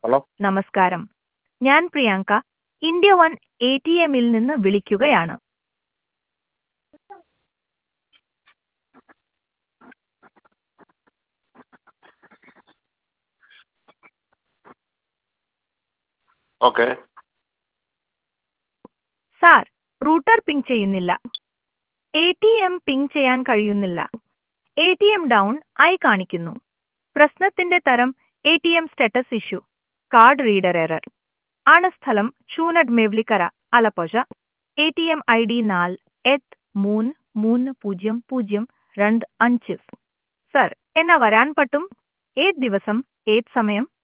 hello നമസ്കാരം ഞാൻ Priyanka India one A T എമ്മിൽ നിന്ന് വിളിക്കുകയാണ് ഓക്കെ സാർ റൂട്ടർ പിങ് ചെയ്യുന്നില്ല എ ടി എം പിങ് ചെയ്യാൻ കഴിയുന്നില്ല എ ടി എം ഡൗൺ ആയി കാണിക്കുന്നു പ്രശ്നത്തിന്റെ തരം A T M status issue card reader error ആണ് സ്ഥലം ചൂനഡ് Mavelikkara Alappuzha A T M I D നാല് എട്ട് മൂന്ന് മൂന്ന് പൂജ്യം പൂജ്യം രണ്ട് അഞ്ച് സർ എന്നാ വരാൻ പറ്റും ഏത് ദിവസം ഏത് സമയം